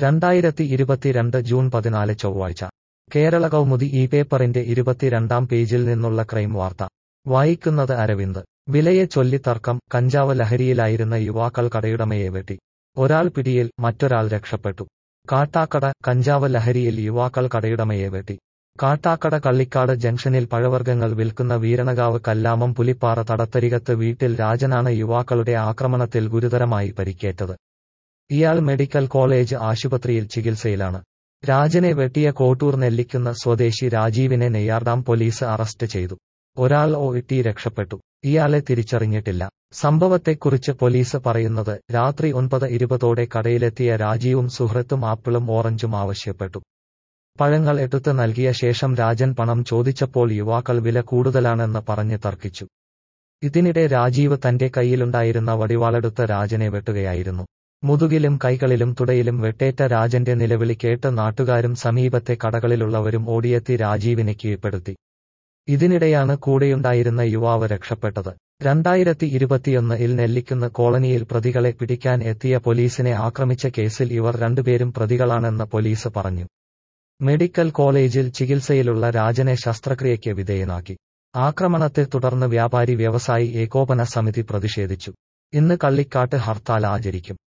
രണ്ടായിരത്തി ഇരുപത്തിരണ്ട് ജൂൺ പതിനാല് ചൊവ്വാഴ്ച കേരള കൗമുദി ഈ പേപ്പറിന്റെ ഇരുപത്തിരണ്ടാം പേജിൽ നിന്നുള്ള ക്രൈം വാർത്ത വായിക്കുന്നത് അരവിന്ദ് വിലയെ ചൊല്ലി തർക്കം കഞ്ചാവ് ലഹരിയിലായിരുന്ന യുവാക്കൾ കടയുടമയെ വെട്ടി ഒരാൾ പിടിയിൽ മറ്റൊരാൾ രക്ഷപ്പെട്ടു കാട്ടാക്കട കഞ്ചാവ് ലഹരിയിൽ യുവാക്കൾ കടയുടമയെ വെട്ടി കാട്ടാക്കട കള്ളിക്കാട് ജംഗ്ഷനിൽ പഴവർഗ്ഗങ്ങൾ വിൽക്കുന്ന വീരണകാവ് കല്ലാമം പുലിപ്പാറ തടത്തരികത്ത് വീട്ടിൽ രാജനാണ് യുവാക്കളുടെ ആക്രമണത്തിൽ ഗുരുതരമായി പരിക്കേറ്റത് ഇയാൾ മെഡിക്കൽ കോളേജ് ആശുപത്രിയിൽ ചികിത്സയിലാണ് രാജനെ വെട്ടിയ കോട്ടൂർ നെല്ലിക്കുന്ന സ്വദേശി രാജീവിനെ നെയ്യാർഡാം പോലീസ് അറസ്റ്റ് ചെയ്തു ഒരാൾ ഒ ഇട്ടി രക്ഷപ്പെട്ടു ഇയാളെ തിരിച്ചറിഞ്ഞിട്ടില്ല സംഭവത്തെക്കുറിച്ച് പോലീസ് പറയുന്നത് രാത്രി ഒൻപത് ഇരുപതോടെ കടയിലെത്തിയ രാജീവും സുഹൃത്തും ആപ്പിളും ഓറഞ്ചും ആവശ്യപ്പെട്ടു പഴങ്ങൾ എടുത്ത് നൽകിയ ശേഷം രാജൻ പണം ചോദിച്ചപ്പോൾ യുവാക്കൾ വില കൂടുതലാണെന്ന് പറഞ്ഞ് തർക്കിച്ചു ഇതിനിടെ രാജീവ് തന്റെ കയ്യിലുണ്ടായിരുന്ന വടിവാളെടുത്ത് രാജനെ വെട്ടുകയായിരുന്നു മുതുകിലും കൈകളിലും തുടയിലും വെട്ടേറ്റ രാജന്റെ നിലവിളി കേട്ട് നാട്ടുകാരും സമീപത്തെ കടകളിലുള്ളവരും ഓടിയെത്തി രാജീവിനെ കീഴ്പ്പെടുത്തി ഇതിനിടെയാണ് കൂടെയുണ്ടായിരുന്ന യുവാവ് രക്ഷപ്പെട്ടത് രണ്ടായിരത്തി ഇരുപത്തിയൊന്നിൽ നെല്ലിക്കുന്ന് കോളനിയിൽ പ്രതികളെ പിടിക്കാൻ എത്തിയ പോലീസിനെ ആക്രമിച്ച കേസിൽ ഇവർ രണ്ടുപേരും പ്രതികളാണെന്ന് പോലീസ് പറഞ്ഞു മെഡിക്കൽ കോളേജിൽ ചികിത്സയിലുള്ള രാജനെ ശസ്ത്രക്രിയയ്ക്ക് വിധേയനാക്കി ആക്രമണത്തെ തുടർന്ന് വ്യാപാരി വ്യവസായി ഏകോപന സമിതി പ്രതിഷേധിച്ചു ഇന്ന് കള്ളിക്കാട്ട് ഹർത്താൽ ആചരിക്കും